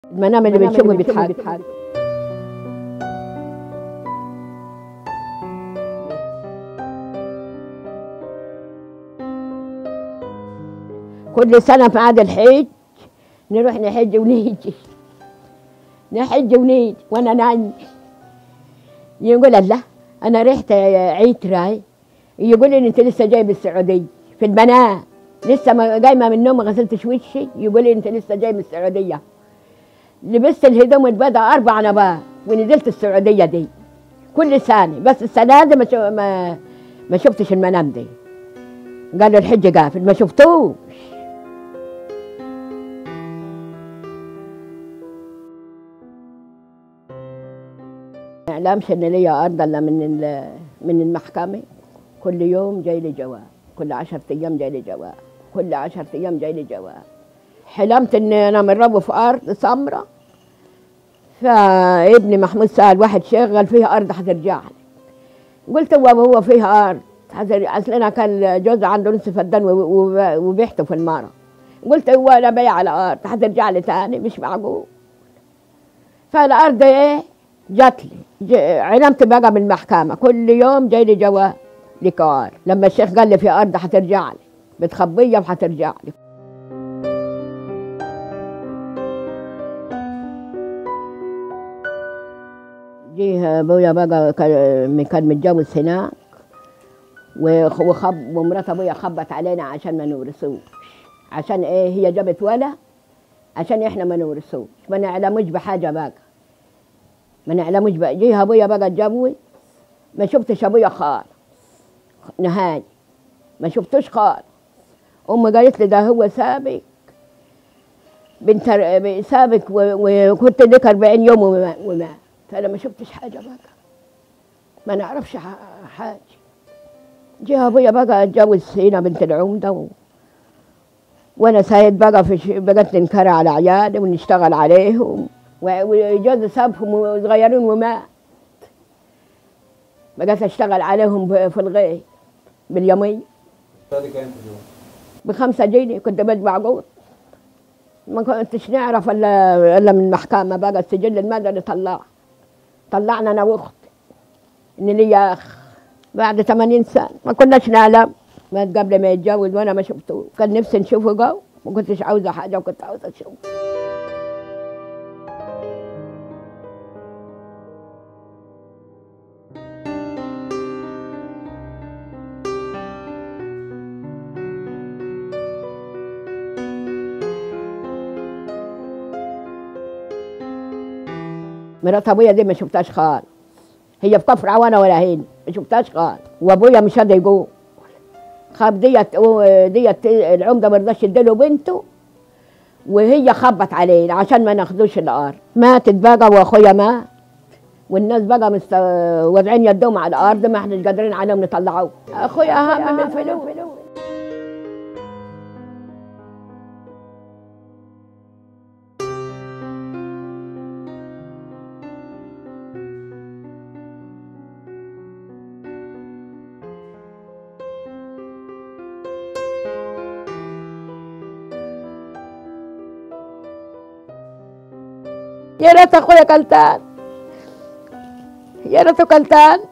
المنام اللي بنشوفه بيتحرك كل سنة في عاد الحج نروح نحج ونيجي نحج ونيجي وانا نايم يقول الله انا رحت عيد راي يقول لي انت لسه جاي من السعوديه في المنام لسه ما قايمه من النوم ما غسلتش وشي يقول لي انت لسه جاي من السعوديه لبست الهدوم اتبدا اربع نبات ونزلت السعوديه دي كل سنه بس السنه دي ما شو ما, ما شفتش المنام دي قالوا الحج قافل ما شفتوش ما اعلمش ان ليا ارض الا من ال- من المحكمه كل يوم جاي لي جواب كل عشرة ايام جاي لي جواب كل عشرة ايام جاي لي جواب حلمت ان انا مربو في ارض سمراء فابني محمود سأل واحد شغل فيها ارض هترجع لي قلت هو هو فيها ارض هتر- اصل انا كان جوزي عنده نصف فدان و- و- وبيحته في المارة قلت هو انا بايع على ارض هترجع لي تاني مش معقول فالارض ايه جات لي ج- علمت بقى من المحكمه كل يوم جاي لي جواب لكار لما الشيخ قال لي في ارض هترجع لي بتخبيه وهترجع لي جه ابويا بقى كان كان متجوز هناك وخ- وخب ومرات ابويا خبت علينا عشان ما نورثوش عشان ايه هي جابت ولا عشان احنا ما نورثوش ما نعلموش بحاجه بقى ما نعلموش بقى جه ابويا بقى اتجوز ما شفتش ابويا خالص نهائي ما شفتوش خالص امي قالت لي ده هو سابك بنت ر- سابك و- وكنت لك 40 يوم وما- ومات فانا ما شفتش حاجه بقى ما نعرفش ح- حاجه جه ابويا بقى اتجوز هنا بنت العمده و... وانا سايد بقى في ش... بقت ننكر على عيالي ونشتغل عليهم و- وجوزي سابهم صغيرين ومات بقيت اشتغل عليهم ب- في الغيط باليومية هذه كانت اليوم بخمسة جنيه كنت بجمع قوت ما كنتش نعرف الا الا من المحكمة بقى السجل المدني طلع طلعنا انا واختي ان ليا اخ بعد 80 سنة ما كناش نعلم مات قبل ما يتجوز وانا ما شفته كان نفسي نشوفه جو ما كنتش عاوزة حاجة وكنت عاوزة اشوفه مرات ابويا دي ما شفتهاش خالص هي في كفر عوانه ولا هنا ما شفتهاش خالص وابويا مش راضي يقول خاب ديت ديت العمده ما رضاش يديله بنته وهي خبت علينا عشان ما ناخدوش الارض ماتت بقى واخويا مات والناس بقى مست... واضعين يدهم على الارض ما احنا قادرين عليهم نطلعوه اخويا اهم من الفلوس يا ريت اخويا كلتان يا ريته كلتان